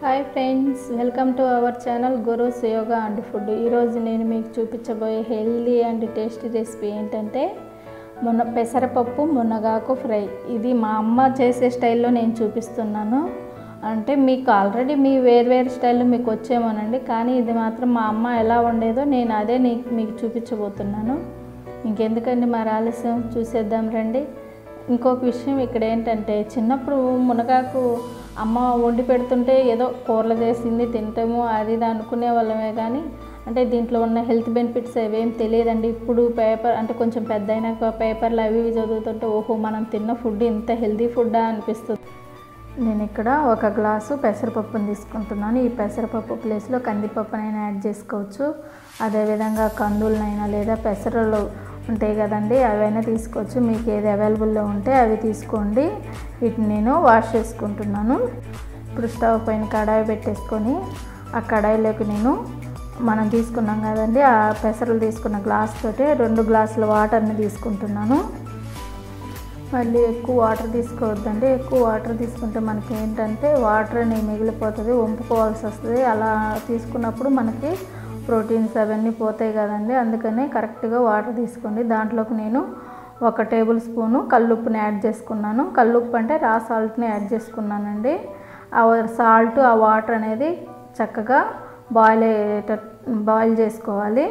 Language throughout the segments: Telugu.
hi friends welcome to our channel Guru's yoga and food ఈరోజు నేను మీకు చూపించబోయే హెల్దీ అండ్ టేస్టీ రెసిపీ ఏంటంటే మొన్న పెసరపప్పు మునగాకు ఫ్రై ఇది మా అమ్మ చేసే స్టైల్లో నేను చూపిస్తున్నాను అంటే మీకు ఆల్రెడీ మీ వేరు వేరు స్టైల్లో మీకు వచ్చేమోనండి కానీ ఇది మాత్రం మా అమ్మ ఎలా వండేదో నేను అదే నీకు మీకు చూపించబోతున్నాను ఇంకెందుకండి మరి ఆలస్యం చూసేద్దాం రండి ఇంకొక విషయం ఇక్కడ ఏంటంటే చిన్నప్పుడు మునగాకు అమ్మ వండి పెడుతుంటే ఏదో కూరలు చేసింది తింటాము అది ఇది అనుకునే వాళ్ళమే కానీ అంటే దీంట్లో ఉన్న హెల్త్ బెనిఫిట్స్ అవేం తెలియదండి ఇప్పుడు పేపర్ అంటే కొంచెం పెద్ద అయినాక పేపర్లు అవి ఇవి చదువుతుంటే ఓహో మనం తిన్న ఫుడ్ ఇంత హెల్తీ ఫుడ్డా అనిపిస్తుంది నేను ఇక్కడ ఒక గ్లాసు పెసరపప్పుని తీసుకుంటున్నాను ఈ పెసరపప్పు ప్లేస్లో కందిపప్పునైనా యాడ్ చేసుకోవచ్చు అదేవిధంగా కందులనైనా లేదా పెసరలు ఉంటాయి కదండి అవైనా తీసుకోవచ్చు మీకు ఏది అవైలబుల్లో ఉంటే అవి తీసుకోండి వీటిని నేను వాష్ చేసుకుంటున్నాను ఇప్పుడు స్టవ్ పైన కడాయి పెట్టేసుకొని ఆ కడాయిలోకి నేను మనం తీసుకున్నాం కదండి ఆ పెసరలు తీసుకున్న గ్లాస్ తోటి రెండు గ్లాసుల వాటర్ని తీసుకుంటున్నాను మళ్ళీ ఎక్కువ వాటర్ తీసుకోవద్దండి ఎక్కువ వాటర్ తీసుకుంటే మనకి ఏంటంటే వాటర్ అనేవి మిగిలిపోతుంది వంపుకోవాల్సి వస్తుంది అలా తీసుకున్నప్పుడు మనకి ప్రోటీన్స్ అవన్నీ పోతాయి కదండి అందుకనే కరెక్ట్గా వాటర్ తీసుకోండి దాంట్లోకి నేను ఒక టేబుల్ స్పూను కల్లుప్పుని యాడ్ చేసుకున్నాను కల్లుప్పు అంటే రా సాల్ట్ని యాడ్ చేసుకున్నానండి ఆ సాల్ట్ ఆ వాటర్ అనేది చక్కగా బాయిల్ అయ్యేట బాయిల్ చేసుకోవాలి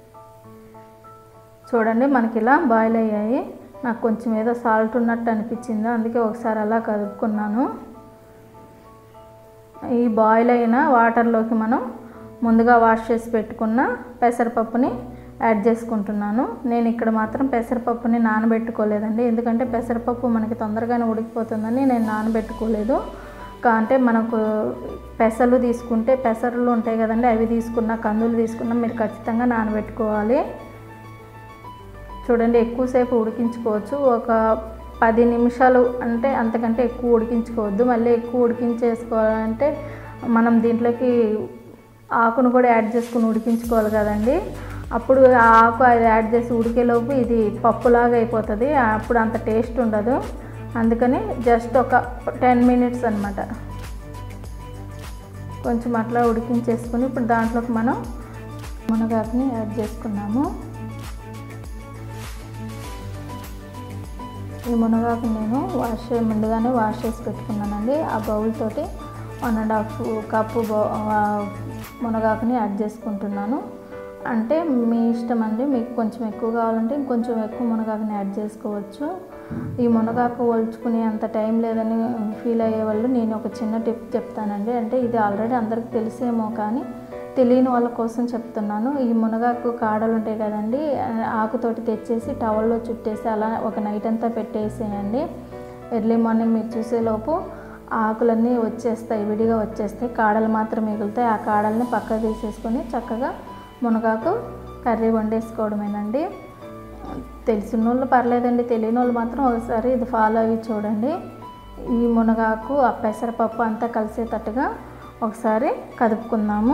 చూడండి మనకి ఇలా బాయిల్ అయ్యాయి నాకు కొంచెం ఏదో సాల్ట్ ఉన్నట్టు అనిపించింది అందుకే ఒకసారి అలా కలుపుకున్నాను ఈ బాయిల్ అయిన వాటర్లోకి మనం ముందుగా వాష్ చేసి పెట్టుకున్న పెసరపప్పుని యాడ్ చేసుకుంటున్నాను నేను ఇక్కడ మాత్రం పెసరపప్పుని నానబెట్టుకోలేదండి ఎందుకంటే పెసరపప్పు మనకి తొందరగానే ఉడికిపోతుందని నేను నానబెట్టుకోలేదు అంటే మనకు పెసలు తీసుకుంటే పెసర్లు ఉంటాయి కదండి అవి తీసుకున్న కందులు తీసుకున్న మీరు ఖచ్చితంగా నానబెట్టుకోవాలి చూడండి ఎక్కువసేపు ఉడికించుకోవచ్చు ఒక పది నిమిషాలు అంటే అంతకంటే ఎక్కువ ఉడికించుకోవద్దు మళ్ళీ ఎక్కువ ఉడికించేసుకోవాలంటే మనం దీంట్లోకి ఆకును కూడా యాడ్ చేసుకుని ఉడికించుకోవాలి కదండి అప్పుడు ఆ ఆకు అది యాడ్ చేసి ఉడికేలోపు ఇది పప్పులాగా అయిపోతుంది అప్పుడు అంత టేస్ట్ ఉండదు అందుకని జస్ట్ ఒక టెన్ మినిట్స్ అనమాట కొంచెం అట్లా ఉడికించేసుకుని ఇప్పుడు దాంట్లోకి మనం మునగాకుని యాడ్ చేసుకున్నాము ఈ మునగాకు నేను వాష్ ముందుగానే వాష్ చేసి పెట్టుకున్నానండి ఆ బౌల్ తోటి వన్ అండ్ హాఫ్ కప్పు మునగాకుని యాడ్ చేసుకుంటున్నాను అంటే మీ ఇష్టం అండి మీకు కొంచెం ఎక్కువ కావాలంటే ఇంకొంచెం ఎక్కువ మునగాకుని యాడ్ చేసుకోవచ్చు ఈ మునగాకు ఒలుచుకునే అంత టైం లేదని ఫీల్ అయ్యే వాళ్ళు నేను ఒక చిన్న టిప్ చెప్తానండి అంటే ఇది ఆల్రెడీ అందరికి తెలిసేమో కానీ తెలియని వాళ్ళ కోసం చెప్తున్నాను ఈ మునగాకు కాడలు ఉంటాయి కదండి ఆకుతోటి తెచ్చేసి టవల్లో చుట్టేసి అలా ఒక నైట్ అంతా పెట్టేసేయండి ఎర్లీ మార్నింగ్ మీరు చూసేలోపు ఆకులన్నీ వచ్చేస్తాయి విడిగా వచ్చేస్తాయి కాడలు మాత్రం మిగులుతాయి ఆ కాడల్ని పక్క తీసేసుకొని చక్కగా మునగాకు కర్రీ వండేసుకోవడమేనండి తెలిసిన వాళ్ళు పర్లేదండి తెలియని వాళ్ళు మాత్రం ఒకసారి ఇది ఫాలో అయ్యి చూడండి ఈ మునగాకు ఆ పెసరపప్పు అంతా కలిసేటట్టుగా ఒకసారి కదుపుకుందాము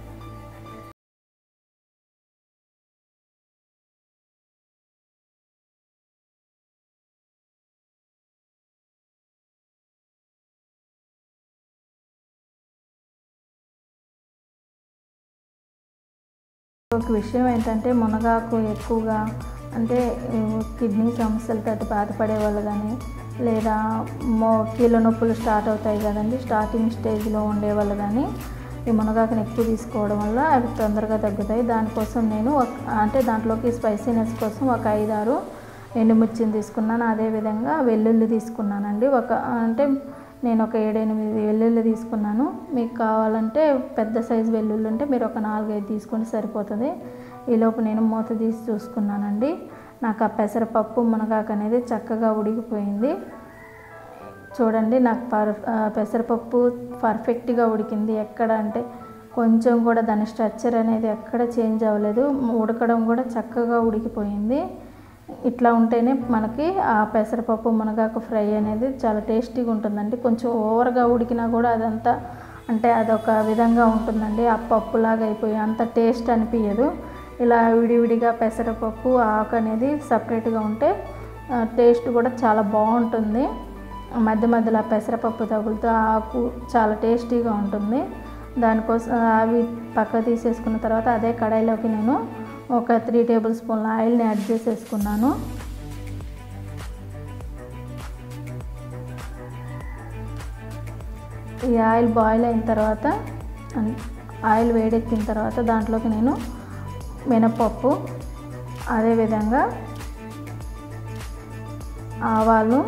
ఒక విషయం ఏంటంటే మునగాకు ఎక్కువగా అంటే కిడ్నీ సమస్యలతో బాధపడే వాళ్ళు కానీ లేదా మో కీళ్ళ నొప్పులు స్టార్ట్ అవుతాయి కదండి స్టార్టింగ్ స్టేజ్లో ఉండేవాళ్ళు కానీ ఈ మునగాకుని ఎక్కువ తీసుకోవడం వల్ల అవి తొందరగా తగ్గుతాయి దానికోసం నేను ఒక అంటే దాంట్లోకి స్పైసీనెస్ కోసం ఒక ఐదారు ఎండుమిర్చిని తీసుకున్నాను అదేవిధంగా వెల్లుల్లి తీసుకున్నానండి ఒక అంటే నేను ఒక ఏడెనిమిది వెల్లుల్లి తీసుకున్నాను మీకు కావాలంటే పెద్ద సైజు వెల్లుల్లి ఉంటే మీరు ఒక నాలుగైదు తీసుకుంటే సరిపోతుంది ఈలోపు నేను మూత తీసి చూసుకున్నానండి నాకు ఆ పెసరపప్పు మునగాకు అనేది చక్కగా ఉడికిపోయింది చూడండి నాకు పర్ పెసరపప్పు పర్ఫెక్ట్గా ఉడికింది ఎక్కడ అంటే కొంచెం కూడా దాని స్ట్రక్చర్ అనేది ఎక్కడ చేంజ్ అవ్వలేదు ఉడకడం కూడా చక్కగా ఉడికిపోయింది ఇట్లా ఉంటేనే మనకి ఆ పెసరపప్పు మునగాకు ఫ్రై అనేది చాలా టేస్టీగా ఉంటుందండి కొంచెం ఓవర్గా ఉడికినా కూడా అదంతా అంటే అదొక విధంగా ఉంటుందండి ఆ పప్పులాగా అయిపోయి అంత టేస్ట్ అనిపించదు ఇలా విడివిడిగా పెసరపప్పు ఆకు అనేది సపరేట్గా ఉంటే టేస్ట్ కూడా చాలా బాగుంటుంది మధ్య మధ్యలో పెసరపప్పు తగులుతూ ఆకు చాలా టేస్టీగా ఉంటుంది దానికోసం అవి పక్క తీసేసుకున్న తర్వాత అదే కడాయిలోకి నేను ఒక త్రీ టేబుల్ స్పూన్ల ఆయిల్ని యాడ్ చేసేసుకున్నాను ఈ ఆయిల్ బాయిల్ అయిన తర్వాత ఆయిల్ వేడెక్కిన తర్వాత దాంట్లోకి నేను మినపప్పు అదేవిధంగా ఆవాలు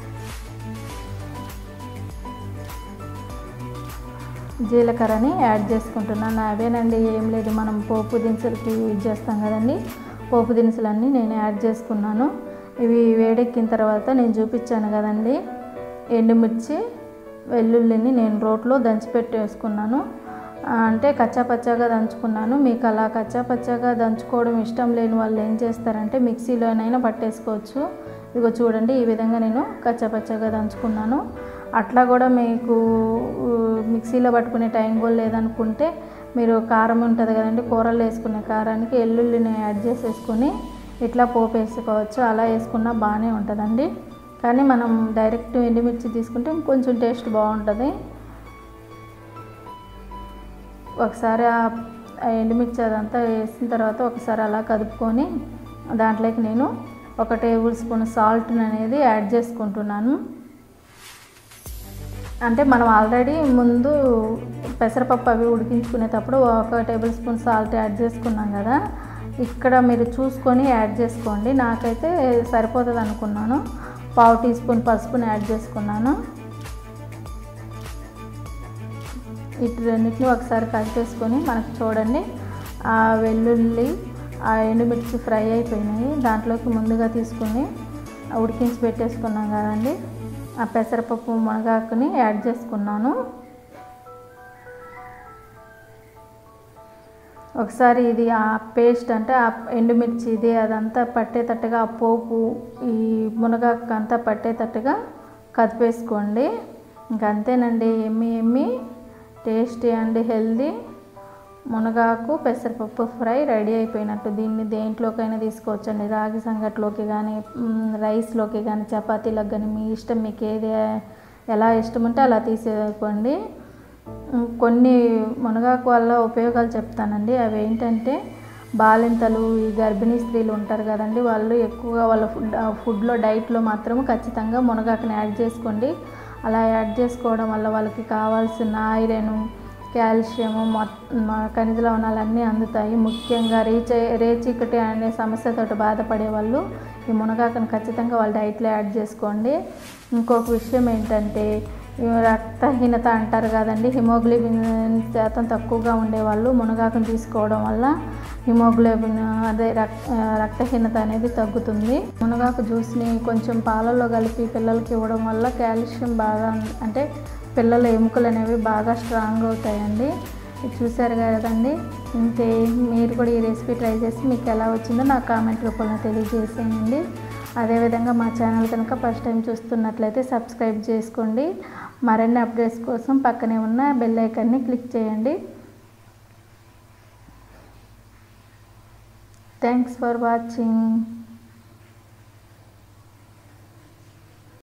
జీలకర్రని యాడ్ చేసుకుంటున్నాను అవేనండి ఏం లేదు మనం పోపు దినుసులకి యూజ్ చేస్తాం కదండి పోపు దినుసులన్నీ నేను యాడ్ చేసుకున్నాను ఇవి వేడెక్కిన తర్వాత నేను చూపించాను కదండి ఎండుమిర్చి వెల్లుల్లిని నేను రోట్లో దంచిపెట్టి వేసుకున్నాను అంటే కచ్చాపచ్చాగా దంచుకున్నాను మీకు అలా కచ్చాపచ్చాగా దంచుకోవడం ఇష్టం లేని వాళ్ళు ఏం చేస్తారంటే మిక్సీలోనైనా పట్టేసుకోవచ్చు ఇదిగో చూడండి ఈ విధంగా నేను కచ్చాపచ్చాగా దంచుకున్నాను అట్లా కూడా మీకు మిక్సీలో పట్టుకునే టైం కూడా లేదనుకుంటే మీరు కారం ఉంటుంది కదండి కూరలు వేసుకునే కారానికి ఎల్లుల్లిని యాడ్ చేసేసుకొని ఇట్లా పోపు వేసుకోవచ్చు అలా వేసుకున్నా బాగానే ఉంటుందండి కానీ మనం డైరెక్ట్ ఎండుమిర్చి తీసుకుంటే ఇంకొంచెం టేస్ట్ బాగుంటుంది ఒకసారి ఆ ఎండుమిర్చి అదంతా వేసిన తర్వాత ఒకసారి అలా కదుపుకొని దాంట్లోకి నేను ఒక టేబుల్ స్పూన్ సాల్ట్ అనేది యాడ్ చేసుకుంటున్నాను అంటే మనం ఆల్రెడీ ముందు పెసరపప్పు అవి ఉడికించుకునేటప్పుడు ఒక టేబుల్ స్పూన్ సాల్ట్ యాడ్ చేసుకున్నాం కదా ఇక్కడ మీరు చూసుకొని యాడ్ చేసుకోండి నాకైతే సరిపోతుంది అనుకున్నాను పావు టీ స్పూన్ పసుపుని యాడ్ చేసుకున్నాను ఇటు రెండింటిని ఒకసారి కలిపేసుకొని మనకు చూడండి ఆ వెల్లుల్లి ఆ ఎండుమిర్చి ఫ్రై అయిపోయినాయి దాంట్లోకి ముందుగా తీసుకుని ఉడికించి పెట్టేసుకున్నాం కదండి ఆ పెసరపప్పు మునగాకుని యాడ్ చేసుకున్నాను ఒకసారి ఇది ఆ పేస్ట్ అంటే ఆ ఎండుమిర్చి ఇది అదంతా పట్టేటట్టుగా ఆ పోపు ఈ మునగాకు అంతా పట్టేటట్టుగా కదిపేసుకోండి ఇంక అంతేనండి yummy yummy tasty and healthy మునగాకు పెసరపప్పు ఫ్రై రెడీ అయిపోయినట్టు దీన్ని దేంట్లోకైనా తీసుకోవచ్చండి రాగి సంగట్లోకి కానీ రైస్లోకి కానీ చపాతీలకు కానీ మీ ఇష్టం మీకు ఏది ఎలా ఇష్టం ఉంటే అలా తీసేసుకోండి కొన్ని మునగాకు వల్ల ఉపయోగాలు చెప్తానండి అవి ఏంటంటే బాలింతలు ఈ గర్భిణీ స్త్రీలు ఉంటారు కదండి వాళ్ళు ఎక్కువగా వాళ్ళ ఫుడ్ ఫుడ్లో డైట్లో మాత్రం ఖచ్చితంగా మునగాకుని యాడ్ చేసుకోండి అలా యాడ్ చేసుకోవడం వల్ల వాళ్ళకి కావాల్సిన ఐరన్ కాల్షియము ఖనిజ లవణాలన్నీ అందుతాయి ముఖ్యంగా రీచ్ రేచీకటి అనే సమస్యతో బాధపడే వాళ్ళు ఈ మునగాకును ఖచ్చితంగా వాళ్ళ డైట్లో యాడ్ చేసుకోండి ఇంకొక విషయం ఏంటంటే రక్తహీనత అంటారు కదండి హిమోగ్లోబిన్ శాతం తక్కువగా ఉండేవాళ్ళు మునగాకును తీసుకోవడం వల్ల హిమోగ్లోబిన్ అదే రక్తహీనత అనేది తగ్గుతుంది మునగాకు జ్యూస్ని కొంచెం పాలల్లో కలిపి పిల్లలకి ఇవ్వడం వల్ల కాల్షియం బాగా అంటే పిల్లల ఎముకలు అనేవి బాగా స్ట్రాంగ్ అవుతాయండి ఇది చూసారు కదండి ఇంతే మీరు కూడా ఈ రెసిపీ ట్రై చేసి మీకు ఎలా వచ్చిందో నాకు కామెంట్ రూపంలో తెలియజేసేయండి అదేవిధంగా మా ఛానల్ కనుక ఫస్ట్ టైం చూస్తున్నట్లయితే సబ్స్క్రైబ్ చేసుకోండి మరిన్ని అప్డేట్స్ కోసం పక్కనే ఉన్న బెల్ ఐకాన్ని క్లిక్ చేయండి థ్యాంక్స్ ఫర్ వాచింగ్